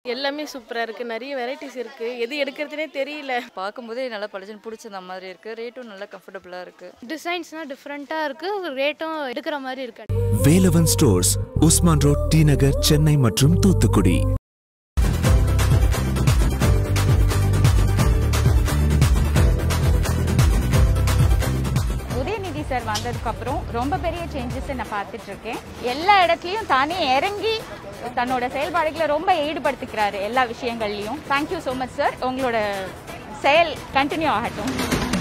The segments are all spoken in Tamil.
எல்லாமே சூப்பராக இருக்குது நிறைய வெரைட்டிஸ் இருக்குது எது எடுக்கிறதுனே தெரியல பார்க்கும்போதே நல்லா பளிச்சுன்னு பிடிச்ச மாதிரி இருக்குது ரேட்டும் நல்லா கம்ஃபர்டபுளாக இருக்குது டிசைன்ஸ்னால் டிஃப்ரெண்ட்டாக இருக்குது ரேட்டும் எடுக்கிற மாதிரி இருக்கு Velavan stores Usman road T Nagar Chennai மற்றும் தூத்துக்குடி உதயநிதி சார் வந்ததுக்கப்புறம் ரொம்ப பெரிய சேஞ்சஸ் நான் பார்த்துட்டு இருக்கேன் எல்லா இடத்துலையும் தானே இறங்கி தன்னோட செயல்பாடுகளை ரொம்ப ஈடுபடுத்திக்கிறாரு எல்லா விஷயங்கள்லையும் தேங்க்யூ ஸோ மச் சார் உங்களோட செயல் கண்டினியூ ஆகட்டும்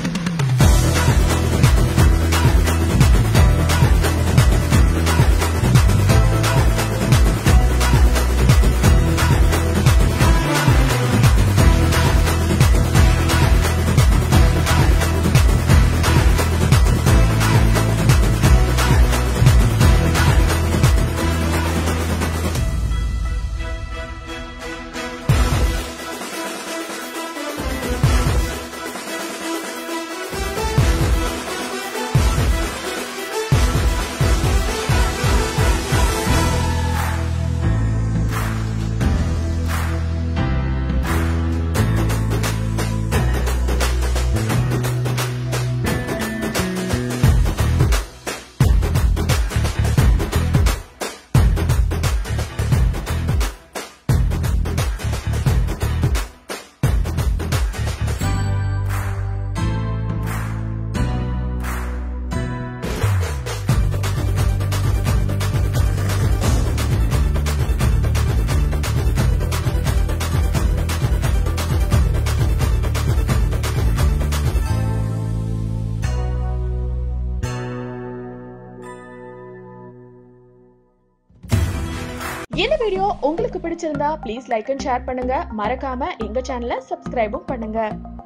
இந்த வீடியோ உங்களுக்கு பிடிச்சிருந்தா ப்ளீஸ் லைக் அண்ட் ஷேர் பண்ணுங்க மறக்காம எங்க சேனலை சப்ஸ்கிரைபும் பண்ணுங்க